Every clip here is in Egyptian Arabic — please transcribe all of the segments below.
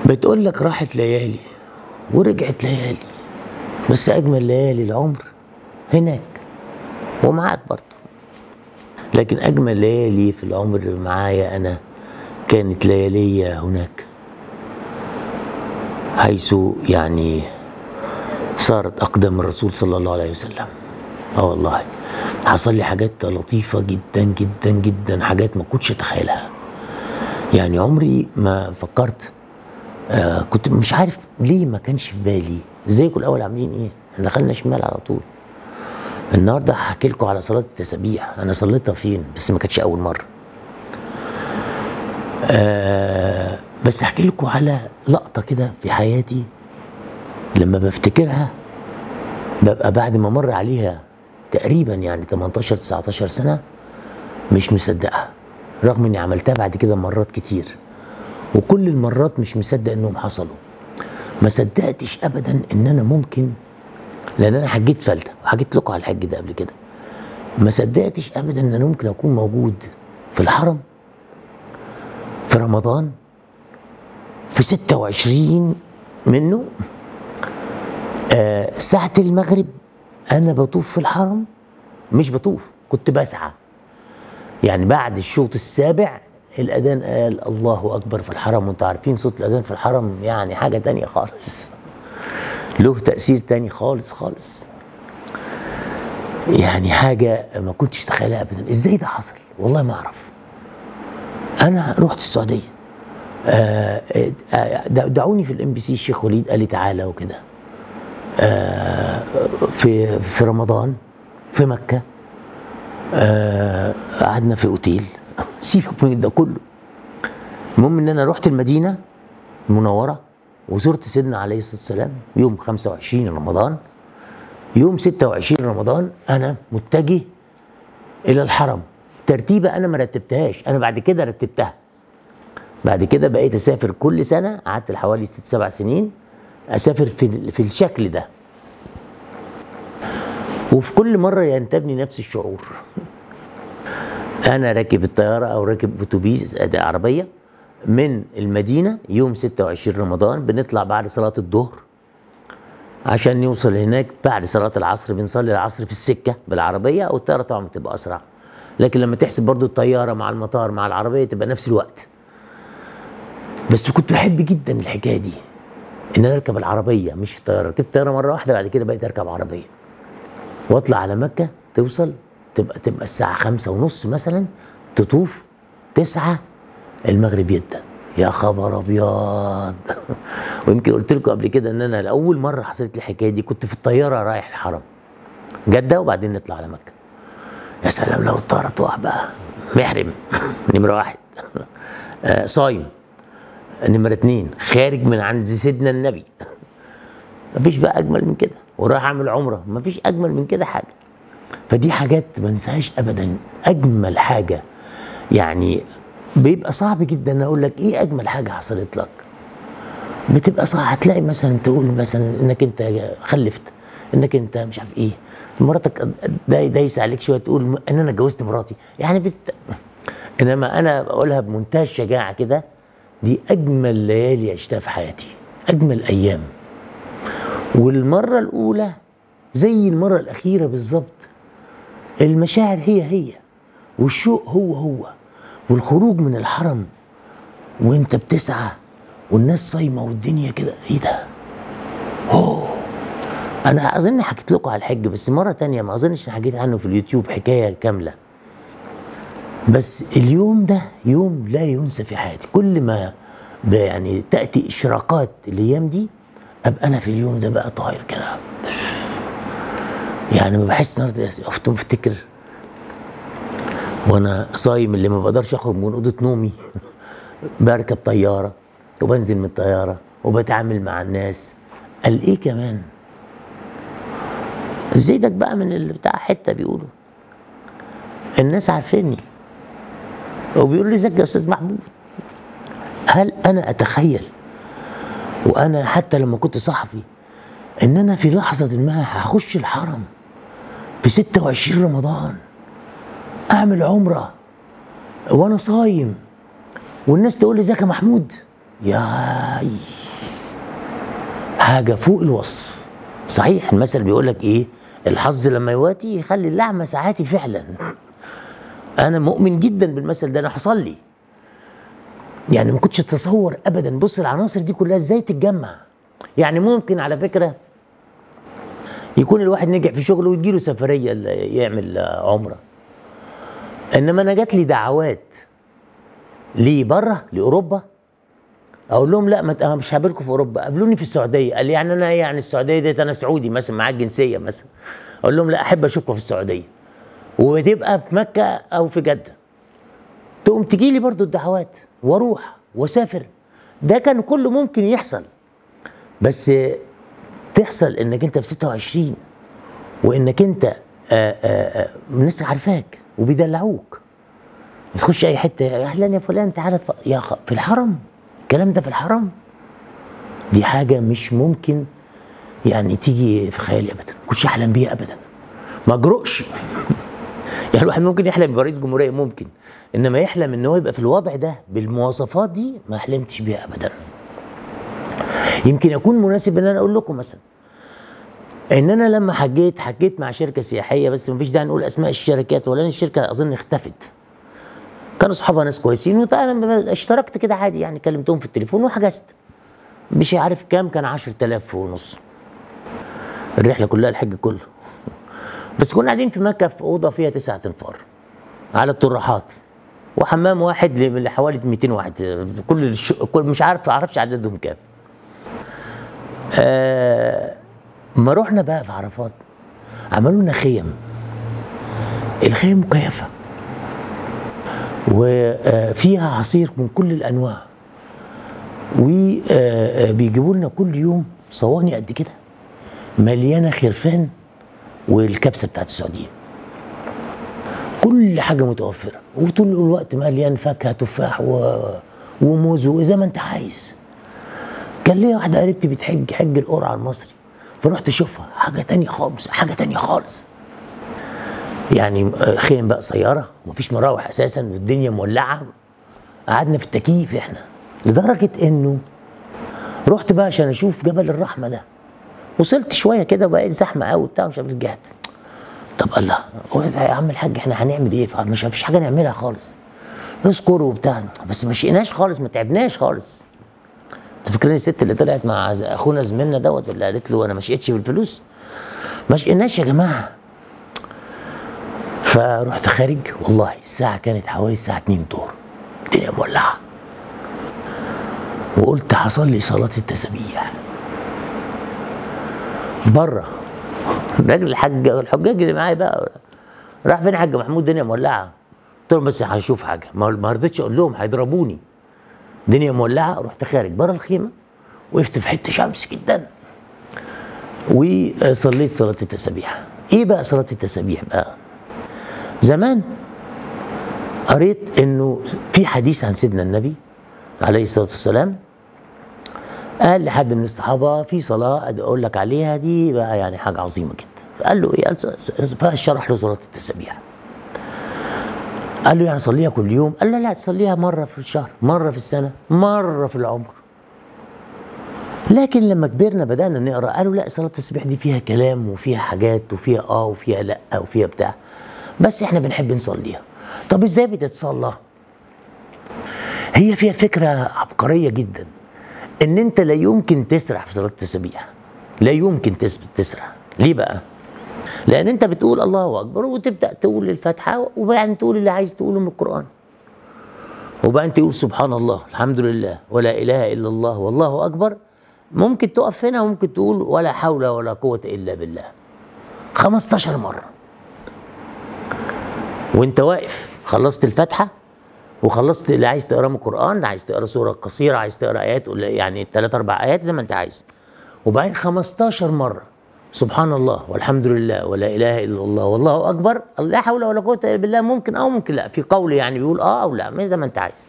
بتقول لك راحت ليالي ورجعت ليالي بس اجمل ليالي العمر هناك ومعاك برضه لكن اجمل ليالي في العمر معايا انا كانت ليالي هناك حيث يعني صارت اقدام الرسول صلى الله عليه وسلم اه والله حصل لي حاجات لطيفه جدا جدا جدا حاجات ما كنتش اتخيلها يعني عمري ما فكرت آه كنت مش عارف ليه ما كانش في بالي ازيكم الاول عاملين ايه احنا دخلنا شمال على طول النهارده هحكي لكم على صلاه التسابيح انا صليتها فين بس ما كانتش اول مره آه بس احكي لكم على لقطه كده في حياتي لما بفتكرها ببقى بعد ما مر عليها تقريبا يعني 18 19 سنه مش مصدقها رغم اني عملتها بعد كده مرات كتير وكل المرات مش مصدق انهم حصلوا ما صدقتش ابدا ان انا ممكن لان انا حجيت فلته وحكيت لكم على الحج ده قبل كده ما صدقتش ابدا ان انا ممكن اكون موجود في الحرم في رمضان في 26 منه آه ساعة المغرب أنا بطوف في الحرم مش بطوف كنت بسعى يعني بعد الشوط السابع الأذان قال الله أكبر في الحرم وأنتوا عارفين صوت الأذان في الحرم يعني حاجة تانية خالص له تأثير تاني خالص خالص يعني حاجة ما كنتش اتخيلها أبدا إزاي ده حصل والله ما أعرف أنا رحت السعودية آه آه دعوني في الام بي سي الشيخ وليد قال لي تعالى وكده آه في في رمضان في مكه قعدنا في اوتيل سيبك من ده كله المهم ان انا رحت المدينه المنوره وزرت سيدنا عليه الصلاه والسلام يوم 25 رمضان يوم 26 رمضان انا متجه الى الحرم ترتيبه انا ما رتبتهاش انا بعد كده رتبتها بعد كده بقيت اسافر كل سنه قعدت حوالي ست سبع سنين اسافر في في الشكل ده وفي كل مره ينتابني نفس الشعور انا راكب الطياره او راكب اتوبيس عربيه من المدينه يوم 26 رمضان بنطلع بعد صلاه الظهر عشان نوصل هناك بعد صلاه العصر بنصلي العصر في السكه بالعربيه او الطياره طبعا بتبقى اسرع لكن لما تحسب برضو الطياره مع المطار مع العربيه تبقى نفس الوقت بس كنت بحب جدا الحكايه دي ان انا اركب العربيه مش الطياره ركبت طياره مره واحده بعد كده بقيت اركب عربيه واطلع على مكه توصل تبقى تبقى الساعه خمسة ونص مثلا تطوف تسعة المغرب يدا يا خبر ابيض ويمكن قلت لكم قبل كده ان انا لاول مره حصلت لي الحكايه دي كنت في الطياره رايح الحرم جده وبعدين نطلع على مكه يا سلام لو الطياره تقع بقى محرم نمره واحد آه صايم نمرة اتنين خارج من عند سيدنا النبي مفيش بقى أجمل من كده ورايح أعمل عمرة مفيش أجمل من كده حاجة فدي حاجات ما انساهاش أبدا أجمل حاجة يعني بيبقى صعب جدا ان اقول لك ايه اجمل حاجه حصلت لك بتبقى صعب هتلاقي مثلا تقول مثلا انك انت خلفت انك انت مش عارف ايه مراتك دايس عليك شويه تقول ان انا اتجوزت مراتي يعني بت... انما انا بقولها بمنتهى الشجاعه كده دي اجمل ليالي عشتها في حياتي اجمل ايام والمره الاولى زي المره الاخيره بالظبط المشاعر هي هي والشوق هو هو والخروج من الحرم وانت بتسعى والناس صايمه والدنيا كده ايه ده؟ اوه انا اظن حكيت لكم على الحج بس مره تانية ما اظنش حكيت عنه في اليوتيوب حكايه كامله بس اليوم ده يوم لا ينسى في حياتي كل ما يعني تاتي اشراقات الايام دي ابقى انا في اليوم ده بقى طاير كده يعني ما بحس النهارده افتم افتكر وانا صايم اللي ما بقدرش اخرج من اوضه نومي بركب طياره وبنزل من الطياره وبتعامل مع الناس قال ايه كمان زيدك بقى من اللي بتاع حته بيقولوا الناس عارفيني وبيقولوا لي ازيك يا استاذ محمود هل انا اتخيل وانا حتى لما كنت صحفي ان انا في لحظه ما هخش الحرم في 26 رمضان اعمل عمره وانا صايم والناس تقول لي ازيك يا محمود يا حاجه فوق الوصف صحيح المثل بيقول لك ايه الحظ لما يواتي يخلي اللعمه ساعاتي فعلا انا مؤمن جدا بالمثل ده انا حصل لي يعني ما كنتش اتصور ابدا بص العناصر دي كلها ازاي تتجمع يعني ممكن على فكره يكون الواحد نجح في شغله ويجيله سفريه ل- يعمل آه، عمره انما انا جات لي دعوات ليه بره لاوروبا اقول لهم لا ما ت- انا مش هقابلكم في اوروبا قابلوني في السعوديه قال لي يعني انا إيه يعني السعوديه ديت انا سعودي مثلا معاك جنسيه مثلا اقول لهم لا احب اشوفكم في السعوديه وتبقى في مكه او في جده تقوم تجي لي برضو الدعوات واروح واسافر ده كان كله ممكن يحصل بس تحصل انك انت في 26 وانك انت آآ آآ الناس عارفاك وبيدلعوك تخش اي حته يا اهلا يا فلان تعالى اتف- يا خ... في الحرم الكلام ده في الحرم دي حاجه مش ممكن يعني تيجي في خيالي ابدا ما كنتش احلم بيها ابدا ما اجرؤش يعني الواحد ممكن يحلم برئيس جمهوريه ممكن انما يحلم ان هو يبقى في الوضع ده بالمواصفات دي ما حلمتش بيها ابدا يمكن يكون مناسب ان انا اقول لكم مثلا ان انا لما حجيت حجيت مع شركه سياحيه بس مفيش داعي نقول اسماء الشركات ولا الشركه اظن اختفت كانوا اصحابها ناس كويسين وانا اشتركت كده عادي يعني كلمتهم في التليفون وحجزت مش عارف كام كان 10000 ونص الرحله كلها الحج كله بس كنا قاعدين في مكه في اوضه فيها تسعة انفار على الطراحات وحمام واحد ل- لحوالي 200 واحد كل الش... كل مش عارف اعرفش عددهم كام آه ما رحنا بقى في عرفات عملوا لنا خيم الخيم مكيفه وفيها عصير من كل الانواع وبيجيبوا لنا كل يوم صواني قد كده مليانه خرفان والكبسه بتاعت السعوديه كل حاجه متوفره وطول الوقت مليان فاكهه تفاح و... وموز وزي ما انت عايز كان ليا واحده قريبتي بتحج حج القرعه المصري فرحت اشوفها حاجه تانية خالص حاجه تانية خالص يعني خيم بقى سياره ومفيش مراوح اساسا والدنيا مولعه قعدنا في التكييف احنا لدرجه انه رحت بقى عشان اشوف جبل الرحمه ده وصلت شويه كده وبقيت زحمه قوي بتاع مش عارف رجعت طب الله هو يا عم الحاج احنا هنعمل ايه مش مفيش حاجه نعملها خالص اذكر وبتاع بس ما شقناش خالص ما تعبناش خالص انت فاكرين الست اللي طلعت مع ز- اخونا زميلنا دوت اللي قالت له انا ما شقتش بالفلوس ما شقناش يا جماعه فرحت خارج والله الساعه كانت حوالي الساعه 2 الظهر الدنيا مولعه وقلت هصلي صلاه التسبيح بره الراجل الحاج الحجاج اللي معايا بقى راح فين يا حاج محمود الدنيا مولعه قلت لهم بس هشوف حاجه ما ما رضيتش اقول لهم هيضربوني الدنيا مولعه رحت خارج بره الخيمه وقفت في حته شمس جدا وصليت صلاه التسابيح ايه بقى صلاه التسابيح بقى زمان قريت انه في حديث عن سيدنا النبي عليه الصلاه والسلام قال لحد من الصحابه في صلاه اقول لك عليها دي بقى يعني حاجه عظيمه جدا قال له ايه قال س- فشرح له صلاه التسابيح قال له يعني صليها كل يوم قال لا لا تصليها مره في الشهر مره في السنه مره في العمر لكن لما كبرنا بدانا نقرا قالوا لا صلاه التسبيح دي فيها كلام وفيها حاجات وفيها اه وفيها لا وفيها بتاع بس احنا بنحب نصليها طب ازاي بتتصلى هي فيها فكره عبقريه جدا ان انت لا يمكن تسرح في صلاه التسبيح لا يمكن تس- تسرح ليه بقى لان انت بتقول الله اكبر وتبدا تقول الفاتحه وبعدين تقول اللي عايز تقوله من القران وبعدين تقول سبحان الله الحمد لله ولا اله الا الله والله اكبر ممكن تقف هنا وممكن تقول ولا حول ولا قوه الا بالله 15 مره وانت واقف خلصت الفاتحه وخلصت اللي عايز تقرا من القران عايز تقرا سوره قصيره عايز تقرا ايات ولا يعني ثلاث اربع ايات زي ما انت عايز وبعدين 15 مره سبحان الله والحمد لله ولا اله الا الله والله اكبر لا حول ولا قوه الا بالله ممكن او ممكن لا في قول يعني بيقول اه او لا زي ما انت عايز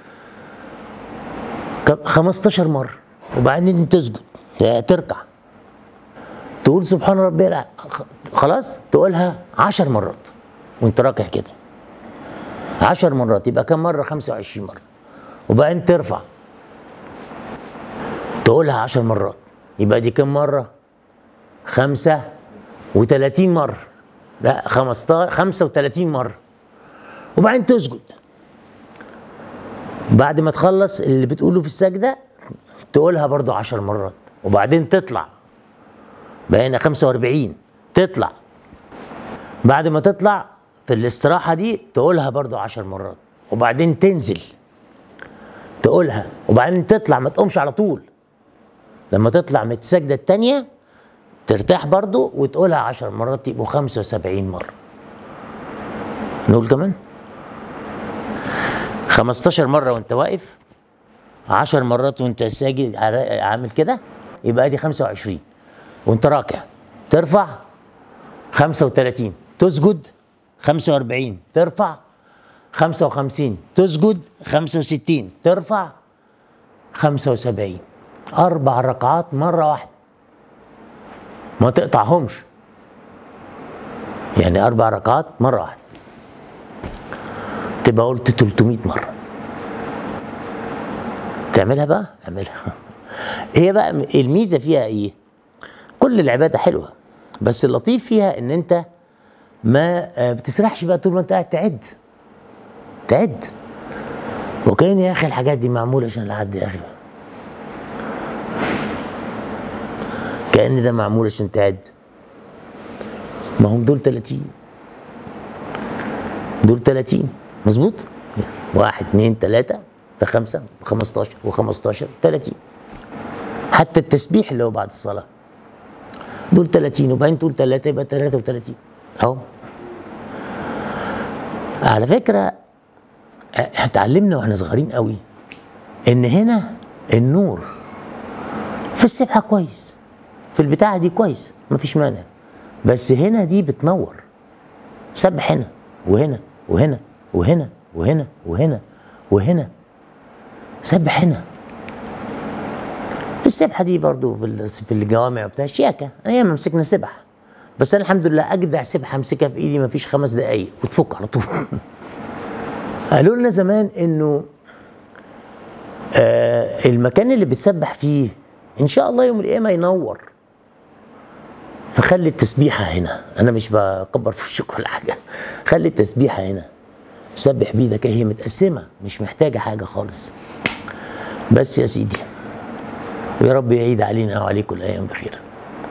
ك- 15 مره وبعدين تسجد تركع تقول سبحان ربي الأعلى. خ- خلاص تقولها 10 مرات وانت راكع كده 10 مرات يبقى كم مره 25 مره وبعدين ترفع تقولها 10 مرات يبقى دي كم مرة خمسة وتلاتين مرة لا خمستاشر خمسة وتلاتين مرة وبعدين تسجد بعد ما تخلص اللي بتقوله في السجدة تقولها برضو عشر مرات وبعدين تطلع بقينا خمسة واربعين تطلع بعد ما تطلع في الاستراحة دي تقولها برضو عشر مرات وبعدين تنزل تقولها وبعدين تطلع ما تقومش على طول لما تطلع من السجدة التانية ترتاح برضو وتقولها عشر مرات يبقوا خمسة وسبعين مرة نقول كمان خمستاشر مرة وانت واقف عشر مرات وانت ساجد عامل كده يبقى دي خمسة وعشرين وانت راكع ترفع خمسة وتلاتين تسجد خمسة واربعين ترفع خمسة وخمسين تسجد خمسة وستين ترفع خمسة وسبعين أربع ركعات مرة واحدة ما تقطعهمش يعني أربع ركعات مرة واحدة تبقى قلت 300 مرة تعملها بقى اعملها هي بقى الميزة فيها ايه كل العبادة حلوة بس اللطيف فيها ان انت ما بتسرحش بقى طول ما انت قاعد تعد تعد وكأن يا اخي الحاجات دي معمولة عشان لحد يا اخي كأن ده معمول عشان تعد ما هم دول 30 دول 30 مظبوط واحد اثنين ثلاثة فخمسة وخمستاشر وخمستاشر 30 حتى التسبيح اللي هو بعد الصلاة دول 30 وبعدين تقول 3 يبقى 33 اهو على فكرة اتعلمنا واحنا صغيرين قوي ان هنا النور في السبحة كويس في البتاعة دي كويس مفيش مانع بس هنا دي بتنور سبح هنا وهنا وهنا وهنا وهنا وهنا وهنا سبح هنا السبحة دي برضو في في الجوامع وبتاع شياكة أيام مسكنا سبحة بس أنا الحمد لله أجدع سبحة أمسكها في إيدي مفيش خمس دقايق وتفك على طول قالوا لنا زمان إنه آه المكان اللي بتسبح فيه إن شاء الله يوم القيامة ينور فخلي التسبيحة هنا أنا مش بكبر في وشك ولا حاجة خلي التسبيحة هنا سبح بيدك هي متقسمة مش محتاجة حاجة خالص بس يا سيدي ويا رب يعيد علينا وعليكم الأيام بخير